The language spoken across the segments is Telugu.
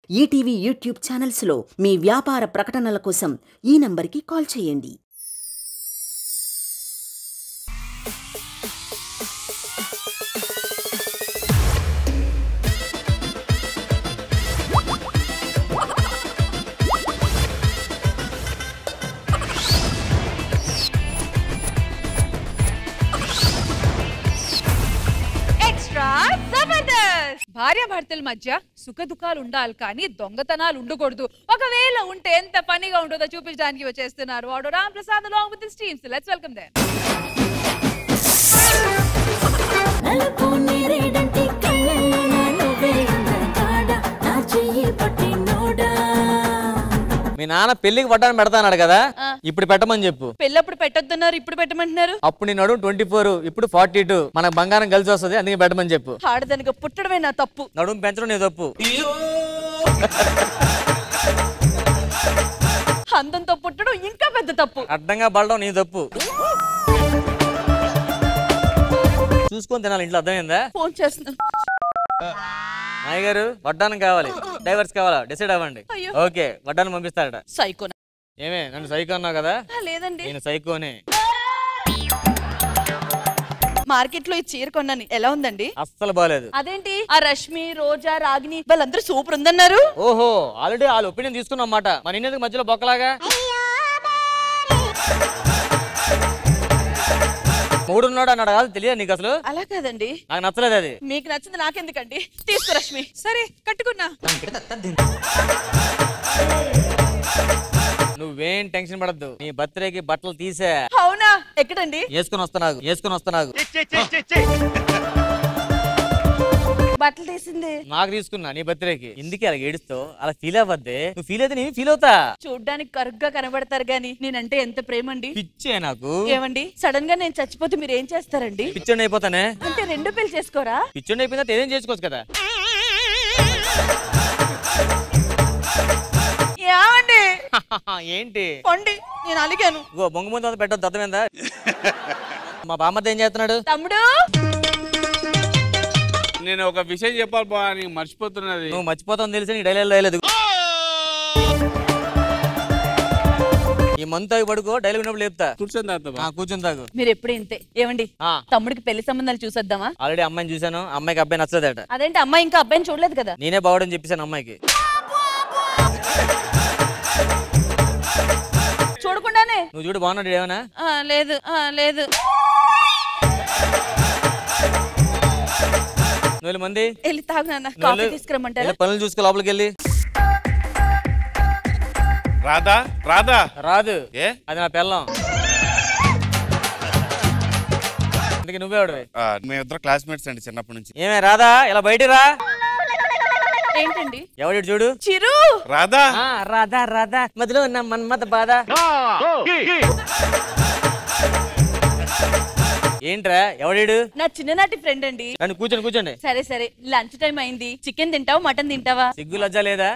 ఈటీవీ యూట్యూబ్ ఛానల్స్లో మీ వ్యాపార ప్రకటనల కోసం ఈ నంబర్కి కాల్ చేయండి ఎక్స్ట్రా జబర్దస్త్ భార్యాభర్తల మధ్య సుఖ దుఃఖాలు ఉండాలి కానీ దొంగతనాలు ఉండకూడదు ఒకవేళ ఉంటే ఎంత పనిగా ఉంటుందో చూపించడానికి వచ్చేస్తున్నారు వాడు Ram Prasad along with his teams let's welcome them నలుపు నేరేడంటి కళ్ళల్లో నువ్వే అందగాడ నా చెయ్యి పట్టినోడా మీ నాన్న పెళ్లికి పడ్డాను పెడతాన్నాడు కదా ఆ. ఇప్పుడు పెట్టమని చెప్పు పెళ్ళప్పుడు పెట్టొద్దన్నారు ఇప్పుడు పెట్టమంటున్నారు అప్పుడు నేను నడుము ట్వంటీ ఫోర్ ఇప్పుడు ఫార్టీ టూ మనకు బంగారం కలిసి వస్తుంది అందుకే పెట్టమని చెప్పు ఆడదానికి పుట్టడమే నా తప్పు నడుము పెంచడం నీ తప్పు అందంతో పుట్టడం ఇంకా పెద్ద తప్పు అడ్డంగా పడడం నీ తప్పు చూసుకొని తినాలి ఇంట్లో అర్థమైందా ఫోన్ చేస్తున్నా నాయ్ గారు వడ్డానం కావాలి డైవర్స్ కావాలా డిసైడ్ అవ్వండి అయ్యో. ఓకే వడ్డానం పంపిస్తాడట సైకోనా ఏమే నన్ను సైకో అన్నావు కదా ఆ, లేదండి నేను సైకోనే మార్కెట్ లో ఈ చీర కొన్నాను ఎలా ఉందండి అస్సలు బాగాలేదు అదేంటి ఆ రష్మి రోజా రాగిని వాళ్ళందరూ సూపర్ ఉందన్నారు ఓహో ఆల్రెడీ వాళ్ళ ఒపీనియన్ తీసుకున్నాం అన్నమాట మన ఇన్నెందుకు మధ్యలో బొక్కలాగా మూడున్నాడు అన్నాడు కాదు తెలియదు నీకు అసలు అలా కాదండి నాకు నచ్చలేదు అది మీకు నచ్చింది నాకెందుకండి తీసుకో రష్మి సరే కట్టుకున్నా నువ్వేం టెన్షన్ పడద్దు నీ బర్త్డేకి బట్టలు తీసే అవునా ఎక్కడండి వేసుకొని వస్తా నాకు వేసుకొని వస్తా నాకు బట్టలు తీసింది నాకు తీసుకున్నా నీ బర్త్డేకి ఇందుకే అలా ఏడుస్తావు అలా ఫీల్ అవ్వద్దే నువ్వు ఫీల్ అయితే నేను ఫీల్ అవుతా చూడ్డానికి కరుగ్గా కనబడతారు గాని నేనంటే ఎంత ప్రేమ అండి పిచ్చే నాకు ఏమండి సడన్ గా నేను చచ్చిపోతే మీరు ఏం చేస్తారండి పిచ్చోండి అయిపోతానే అంటే రెండు పెళ్లి చేసుకోరా పిచ్చోండి అయిపోయిన తర్వాత ఏదేం చేసుకోవచ్చు కదా ఏమండి ఏంటి పొండి నేను అలిగాను ఇగో బొంగు ముందు పెట్టద్దు అర్థమైందా మా బామ్మద్ద ఏం చేస్తున్నాడు తమ్ముడు నేను ఒక విషయం చెప్పాలి బా నీకు మర్చిపోతున్నది నువ్వు మర్చిపోతావు తెలిసి నీ డైలాగ్ వేయలేదు ఈ మంత్ అవి పడుకో డైలాగ్ ఉన్నప్పుడు లేపుతా కూర్చొని తాత ఆ, కూర్చుని తాగు మీరు ఎప్పుడు ఇంతే ఏమండి ఆ. తమ్ముడికి పెళ్లి సంబంధాలు చూసొద్దామా ఆల్రెడీ అమ్మాయిని చూశాను అమ్మాయికి అబ్బాయి నచ్చలేదట అదేంటి అమ్మాయి ఇంకా అబ్బాయిని చూడలేదు కదా నేనే బాగుడని చెప్పేశాను అమ్మాయికి చూడకుండానే నువ్వు చూడు బాగున్నాడు ఏమైనా ఆ, లేదు ఆ, లేదు నువ్వు వెళ్ళి మంది వెళ్ళి తాగు నాన్న నువ్వు కాఫీ వెళ్ళు. తీసుకురమ్మంటారా వెళ్ళి పనులు చూసుకో లోపలికి వెళ్ళి రాధా రాధా రాదు ఏ అది నా పెళ్ళం అందుకే నువ్వే వాడివి ఆ, మేమిద్దరు క్లాస్మేట్స్ అండి చిన్నప్పటి నుంచి ఏమే రాదా ఇలా బయటికి రా ఏంటండి ఎవడి చూడు చిరు రాధా ఆ, రాధా రాధా మధ్యలో ఉన్న మన్మత బాధ ఏంట్రా ఎవడీడు నా చిన్ననాటి ఫ్రెండ్ అండి నన్ను కూర్చోండి కూర్చోండి సరే సరే లంచ్ టైం అయింది చికెన్ తింటావా మటన్ తింటావా సిగ్గు లజ్జ లేదా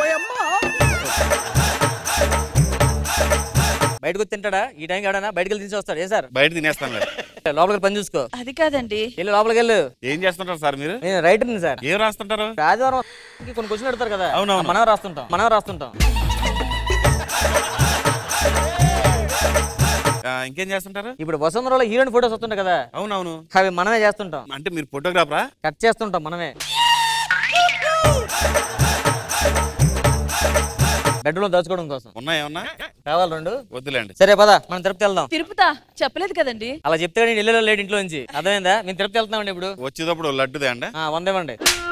బయటకు వచ్చి తింటాడా ఈ టైంకి ఎవడన్నా బయటకు వెళ్ళి తీసి వస్తాడు ఏ సార్ బయట తినేస్తాను మరి. లోపలికి పని చూసుకో అది కాదండి వెళ్ళి లోపలికి వెళ్ళు ఏం చేస్తుంటారు సార్ మీరు నేను రైటర్ సార్ ఏం రాస్తుంటారు ఆదివారం కొన్ని క్వశ్చన్ పెడతారు కదా అవునవును. మనం రాస్తుంటాం మనం రాస్తుంటాం ఆ, ఇంకేం చేస్తుంటారు ఇప్పుడు వసంతరాలో హీరోయిన్ ఫోటోస్ వస్తుంటాయి కదా అవునవును అవి మనమే చేస్తుంటాం అంటే మీరు ఫోటోగ్రాఫరా కట్ చేస్తుంటాం మనమే బెడ్రూమ్ దాచుకోవడం కోసం ఉన్నాయా ఉన్నా కావాలి రెండు వద్దులేండి సరే పద మనం తిరుపతి వెళ్దాం తిరుపతా చెప్పలేదు కదండి అలా చెప్తే నేను ఇల్లు లేడు ఇంట్లో నుంచి అర్థమైందా మేము తిరుపతి వెళ్తున్నామండి ఇప్పుడు వచ్చేటప్పుడు లడ్డుదే అండి ఆ, వంద ఇవ్వండి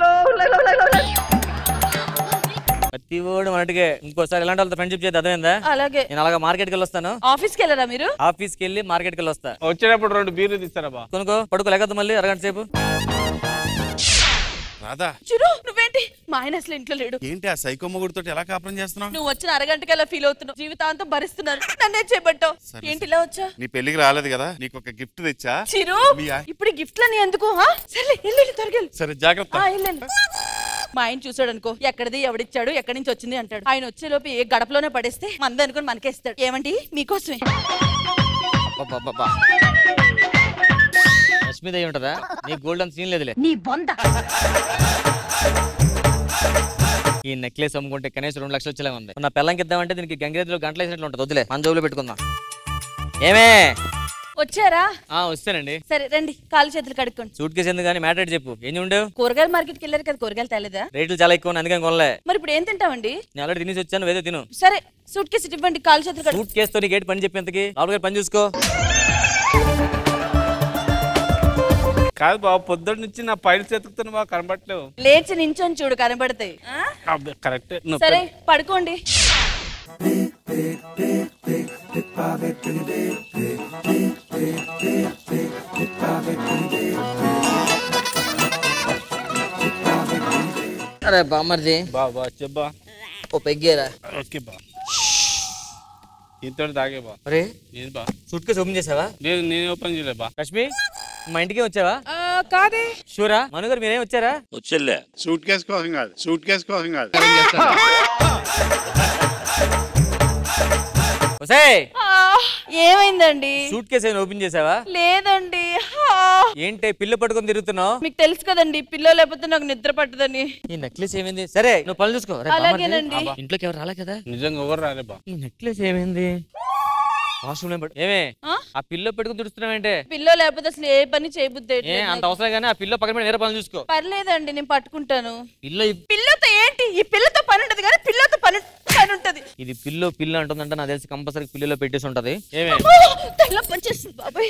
ప్రతి ఓడు మనటికే ఇంకోసారి ఇలాంటి వాళ్ళతో ఫ్రెండ్షిప్ చేద్దాం అర్థమైందా అలాగే నేను అలాగా మార్కెట్కి వెళ్ళి వస్తాను ఆఫీస్కి వెళ్ళరా మీరు ఆఫీస్కి వెళ్ళి మార్కెట్కి వెళ్ళి వస్తా వచ్చేటప్పుడు రెండు బీర్లు తీస్తారా బా కొనుక్కో పడుకో లేకపోతే మళ్ళీ అరగంట సేపు రాధా చిరు నువ్వేంటి మా ఆయన అసలు ఇంట్లో లేడు ఏంటి ఆ సైకో మొగుడితో ఎలా కాపురం చేస్తున్నావు నువ్వు వచ్చిన అరగంటకి ఎలా ఫీల్ అవుతున్నావు జీవితాంతం భరిస్తున్నాను నన్నే చేపట్టావు సరే, ఏంటి ఇలా వచ్చా నీ పెళ్లికి రాలేదు కదా నీకు ఒక గిఫ్ట్ తెచ్చా చిరు మీ ఆ- ఇప్పుడు గిఫ్ట్ లని ఎందుకు ఆ? సర్లే వెళ్ళు వెళ్ళు, త్వరగా వెళ్ళు. సరే జాగ్రత్త ఆ, వెళ్ళు, వెళ్ళు. మా ఆయన చూసాడు అనుకో ఎక్కడిది ఎవడిచ్చాడు ఎక్కడి నుంచి వచ్చింది అంటాడు ఆయన వచ్చే లోపు ఏ గడపలోనే పడేస్తే మంద అనుకుని మనకేస్తాడు ఏమండి మీకోసమే అబ్బబ్బబ్బబ్బా. లక్ష్మీదేవి ఉంటదా నీకు గోల్డ్ అంత సీన్ లేదులే నీ బొంద ఈ నెక్లెస్ అమ్ముకుంటే కనీసం రెండు లక్షలు వచ్చేలా ఉంది నా పిల్లంకి ఇద్దామంటే దీనికి గంగిరెద్దులో గంటలు వేసినట్లు ఉంటుంది వద్దులే మన జోబులో పెట్టుకుందాం ఏమే వచ్చారా ఆ వస్తానండి సరే రండి కాలు చేతులు కడుక్కోండి సూట్ కేసు ఎందుకు కానీ మ్యాటర్ చెప్పు ఏం ఉండవు కూరగాయల మార్కెట్కి వెళ్ళారు కదా కూరగాయలు తేలేదా రేట్లు చాలా ఎక్కువ ఉన్నాయి, అందుకని కొనలే మరి ఇప్పుడు ఏం తింటామండి నేను ఆల్రెడీ తినేసి వచ్చాను వేదో తిను సరే సూట్ కేసు ఇటు ఇవ్వండి కాలు చేతులు కడుక్కోండి సూట్ కేసుతో నీకు ఏంటి పని చెప్పి ఎంతకి లోపలికి పని చూసుకో కాదు బాబు పొద్దున్న నుంచి నా పైలు చెతుకుతున్నా బాగా కనబట్లేవు లేచి నించొని చూడు కనబడతాయి ఆ? కరెక్ట్ సరే పడుకోండి అరే బామ్మర్ది బా బా చెప్పా ఓ పెగ్గేరా ఓకే బా ఇంతో తాగే బా అరే ఏది బా సూట్ కేసు ఓపెన్ చేసావా లేదు నేను ఓపెన్ చేయలే బా లక్ష్మి మా ఇంటికి వచ్చావా కాదే షూరా మనుగారు మీరేం వచ్చారా వచ్చేలే సూట్ కేసు కోసం కాదు సూట్ కేసు కోసం కాదు ఒసే ఏమైందండి సూట్ కేసు ఏమైనా ఓపెన్ చేసావా లేదండి ఆ. ఏంటి పిల్ల పట్టుకొని తిరుగుతున్నావు మీకు తెలుసు కదండి పిల్లో లేకపోతే నాకు నిద్ర పట్టదని ఈ నెక్లెస్ ఏమైంది సరే నువ్వు పనులు చూసుకో రే, అలాగేనండి. బామ్మర్ది. ఇంట్లోకి ఎవరు రాలే కదా నిజంగా ఎవరు రాలే బా ఈ నెక్లెస్ ఏమైంది వాష్రూమ్ లో పెట్టు ఏమే ఆ? ఆ పిల్ల పెట్టుకుని తిడుస్తున్నావేంటే పిల్లో లేకపోతే అసలు ఏ పని చేయబుద్ది ఏ అంత అవసరం కానీ ఆ పిల్ల పక్కన పెట్టి వేరే పనులు చూసుకో పర్లేదండి నేను పట్టుకుంటాను పిల్ల ఇ- పిల్లతో ఏంటి ఈ పిల్లతో పని ఉంటది కానీ పిల్లతో పని పని ఉంటది ఇది పిల్లో పిల్ల అంటుందంటే నాకు తెలిసి కంపల్సరీ పిల్లలో పెట్టేసి ఉంటది ఏమే తెల్ల పని చేస్తుంది బాబాయ్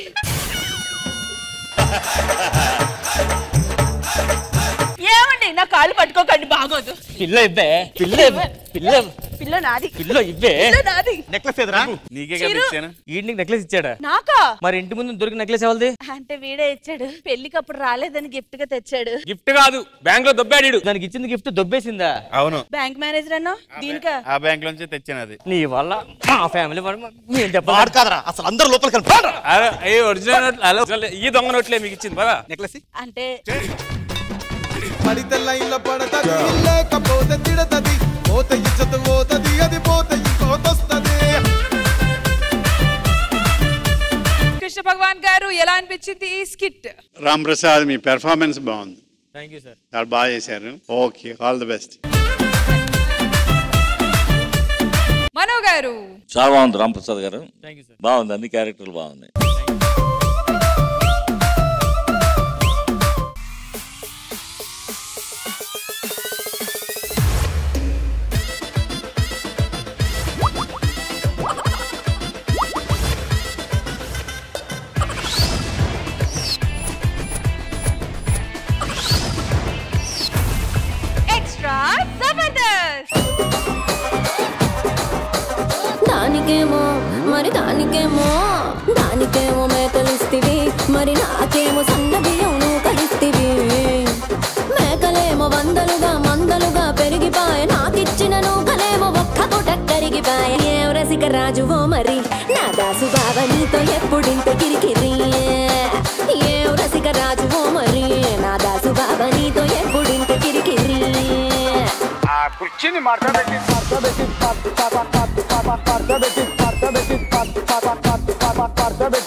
ఏమండి నా కాళ్ళు పట్టుకోకండి బాగోదు పిల్ల ఇవ్వే పిల్ల ఇవ్వే. పిల్ల పిల్ల నాది పిల్ల ఇవ్వే పిల్ల నాది నెక్లెస్ ఎదురా నీకే కదా ఇచ్చాను ఈడికి నెక్లెస్ ఇచ్చాడా నాకా మరి ఇంటి ముందు దొరికి నెక్లెస్ ఎవరిది అంటే వీడే ఇచ్చాడు పెళ్లికి అప్పుడు రాలేదని గిఫ్ట్ గా తెచ్చాడు గిఫ్ట్ కాదు బ్యాంక్ లో దొబ్బాడు దానికి ఇచ్చింది గిఫ్ట్ దొబ్బేసిందా అవును బ్యాంక్ మేనేజర్ అన్నా దీనికా ఆ బ్యాంక్ నుంచి తెచ్చాను అది నీ వల్ల మా ఫ్యామిలీ ఏం చెప్పాలి కాదరా అసలు అందరూ లోపలికి వెళ్ళి అరే ఏ ఒరిజినల్ హలో ఈ దొంగ నోట్లే మీకు ఇచ్చింది బాగా నెక్లెస్ అంటే పడితే లైన్లో పడతది లేకపోతే తిడతది పోతే ఇచ్చత పోతది అది పోతే ఇంకోతొస్తది కృష్ణ భగవాన్ గారు ఎలా అనిపించింది ఈ స్కిట్ రామ్ ప్రసాద్ మీ పెర్ఫార్మెన్స్ బాగుంది థ్యాంక్ యూ సార్ చాలా బాగా చేశారు okay all the best Mano గారు చాలా బాగుంది రాంప్రసాద్ గారు థ్యాంక్ యూ సార్ బాగుంది అన్ని క్యారెక్టర్లు బాగున్నాయి ఎక్స్ట్రా జబర్దస్త్ దానికేమో మరి దానికేమో దానికేమో మేకలిస్తివి మరి నాకేమో సన్న బియ్యం నువ్వు కలిస్తివి మేకలేమో వందలుగా మందలుగా పెరిగిపాయ నాకిచ్చిన నూకలేమో ఒక్క పూట కరిగిపాయ ఏం రసిక రాజువో మరి నా దాసు బావ నీతో ఎప్పుడింత కిరికిరి ఏం రసిక రాజువో మరి నా దాసు బావ నీతో ఎప్పుడింత కిరికిరి కుర్చీని